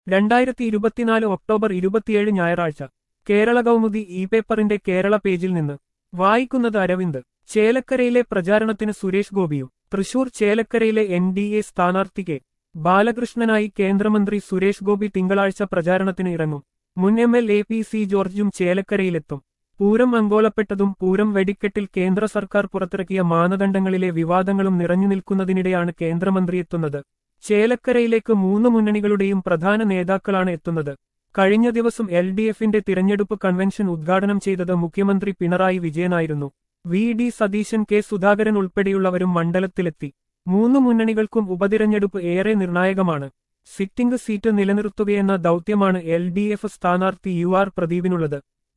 രണ്ടായിരത്തി ഇരുപത്തിനാല് ഒക്ടോബർ ഇരുപത്തിയേഴ് ഞായറാഴ്ച കേരള കൗമുദി ഇ പേപ്പറിന്റെ കേരള പേജിൽ നിന്ന് വായിക്കുന്നത് അരവിന്ദ് ചേലക്കരയിലെ പ്രചാരണത്തിന് സുരേഷ് ഗോപിയും തൃശൂർ ചേലക്കരയിലെ എൻ ഡി എ സ്ഥാനാർത്ഥി കെ ബാലകൃഷ്ണനായി കേന്ദ്രമന്ത്രി സുരേഷ് ഗോപി തിങ്കളാഴ്ച പ്രചാരണത്തിന് ഇറങ്ങും മുൻ M L A P C ജോർജും ചേലക്കരയിലെത്തും പൂരം അങ്കോലപ്പെട്ടതും പൂരം വെടിക്കെട്ടിൽ കേന്ദ്ര സർക്കാർ പുറത്തിറക്കിയ മാനദണ്ഡങ്ങളിലെ വിവാദങ്ങളും നിറഞ്ഞു നിൽക്കുന്നതിനിടെയാണ് കേന്ദ്രമന്ത്രി എത്തുന്നത് ചേലക്കരയിലേക്ക് മൂന്ന് മുന്നണികളുടെയും പ്രധാന നേതാക്കളാണ് എത്തുന്നത് കഴിഞ്ഞ ദിവസം എൽ ഡി എഫിന്റെ തിരഞ്ഞെടുപ്പ് കൺവെൻഷൻ ഉദ്ഘാടനം ചെയ്തത് മുഖ്യമന്ത്രി പിണറായി വിജയനായിരുന്നു V D Satheesan K Sudhakaran ഉൾപ്പെടെയുള്ളവരും മണ്ഡലത്തിലെത്തി മൂന്ന് മുന്നണികൾക്കും ഉപതിരഞ്ഞെടുപ്പ് ഏറെ നിർണായകമാണ് സിറ്റിംഗ് സീറ്റ് നിലനിർത്തുകയെന്ന ദൗത്യമാണ് എൽ ഡി എഫ് സ്ഥാനാർത്ഥി യു ആർ പ്രദീപിനുള്ളത്